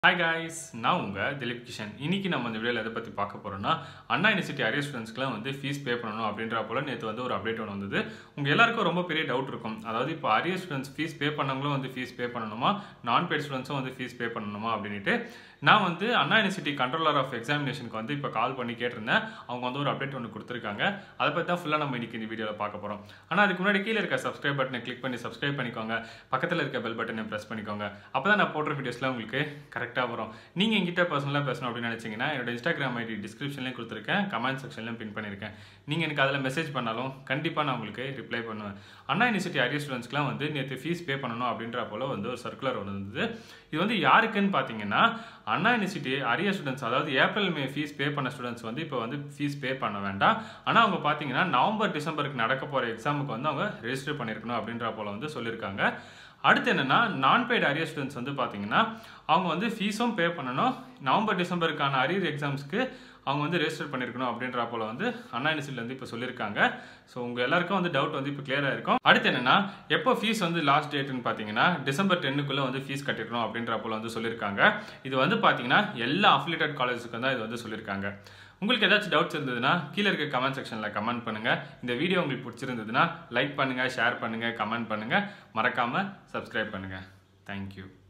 hi guys நான் உங்கள் திலீப் கிஷன் இன்னைக்கு நம்ம இந்த வீடியோவில் எதை பற்றி பார்க்க போகிறோம்னா அண்ணா யூனிவர்சிட்டி அரியர் ஸ்டூடெண்ட்ஸ்க்குலாம் வந்து ஃபீஸ் பே பண்ணணும் அப்படின்ற போல நேற்று வந்து ஒரு அப்டேட் ஒன்று வந்தது உங்கள் எல்லாருக்கும் ரொம்ப பெரிய டவுட் இருக்கும் அதாவது இப்போ அரியர் ஸ்டூடெண்ட்ஸ் ஃபீஸ் பே பண்ணவங்களும் வந்து ஃபீஸ் பே பண்ணணுமா நான் பெய்ட் ஸ்டூடெண்ட்ஸும் வந்து ஃபீஸ் பே பண்ணணுமா அப்படின்ட்டு நான் வந்து அண்ணா யூனிவர்சிட்டி கண்ட்ரோலர் ஆஃப் எக்ஸாமினேஷனுக்கு வந்து இப்போ கால் பண்ணி கேட்டிருந்தேன் அவங்க வந்து ஒரு அப்டேட் ஒன்று கொடுத்துருக்காங்க அதை பற்றி தான் ஃபுல்லாக நம்ம இன்னைக்கு இந்த வீடியோவில் பார்க்க போகிறோம் ஆனால் அதுக்கு முன்னாடி கீழே இருக்க சப்ஸ்கிரைப் பட்டனை கிளிக் பண்ணி சப்ஸ்கிரைப் பண்ணிக்கோங்க பக்கத்தில் இருக்க பெல் பட்டனை ப்ரெஸ் பண்ணிக்கோங்க அப்போ தான் நான் போடுற வீடியோஸ்லாம் உங்களுக்கு கரெக்டாக வரும் நீங்கள் என்கிட்ட பர்சனலாக பேசணும் அப்படின்னு நினச்சிங்கன்னா என்னோட இன்ஸ்டாகிராம் ஐடி டிஸ்கிரிப்ஷன்லேயும் கொடுத்துருக்கேன் கமெண்ட் செக்ஷன்லையும் பின் பண்ணியிருக்கேன் நீங்கள் எனக்கு அதில் மெசேஜ் பண்ணாலும் கண்டிப்பாக நான் உங்களுக்கு ரிப்ளை பண்ணுவேன் அண்ணா யூனிவர்சிட்டி அரியர் ஸ்டூடெண்ட்ஸ்க்குலாம் வந்து நேற்று ஃபீஸ் பே பண்ணணும் அப்படின்ற போல வந்து ஒரு சர்க்குலர் ஒன்று இருந்தது இது வந்து யாருக்குன்னு பார்த்தீங்கன்னா அண்ணா யூனிவர்சிட்டி அரியர் ஸ்டூடெண்ட்ஸ் அதாவது ஏப்ரல் மே ஃபீஸ் பே பண்ண ஸ்டூடெண்ட்ஸ் வந்து இப்போ வந்து ஃபீஸ் பே பண்ண வேண்டாம் ஆனால் அவங்க பார்த்தீங்கன்னா நவம்பர் டிசம்பருக்கு நடக்க போகிற எக்ஸாமுக்கு வந்து அவங்க ரெஜிஸ்டர் பண்ணியிருக்கணும் அப்படின்ற போல வந்து சொல்லியிருக்காங்க அடுத்து என்னன்னா நான் பெய்டு அரியர் ஸ்டூடெண்ட்ஸ் வந்து பார்த்தீங்கன்னா அவங்க வந்து ஃபீஸும் பே பண்ணணும் நவம்பர் டிசம்பருக்கான அரியர் எக்ஸாம்ஸ்க்கு அவங்க வந்து ரெஜிஸ்டர் பண்ணியிருக்கணும் அப்படின்ற போல வந்து அண்ணா யூனிவர்சிட்டியில் வந்து இப்போ சொல்லியிருக்காங்க ஸோ உங்கள் எல்லாருக்கும் வந்து டவுட் வந்து இப்போ கிளியராக இருக்கும் அடுத்து என்னன்னா எப்போ ஃபீஸ் வந்து லாஸ்ட் டேட்னு பார்த்தீங்கன்னா டிசம்பர் டென்னுக்குள்ளே வந்து ஃபீஸ் கட்டிருக்கணும் அப்படின்ற போல வந்து சொல்லியிருக்காங்க இது வந்து பார்த்தீங்கன்னா எல்லா அஃபிலேட்டட் காலேஜுக்கும் தான் இது வந்து சொல்லியிருக்காங்க உங்களுக்கு ஏதாச்சும் டவுட்ஸ் இருந்ததுன்னா கீழே இருக்க கமெண்ட் செக்ஷனில் கமெண்ட் பண்ணுங்கள் இந்த வீடியோ உங்களுக்கு பிடிச்சிருந்ததுன்னா லைக் பண்ணுங்கள் ஷேர் பண்ணுங்கள் கமெண்ட் பண்ணுங்கள் மறக்காமல் சப்ஸ்கிரைப் பண்ணுங்கள் தேங்க்யூ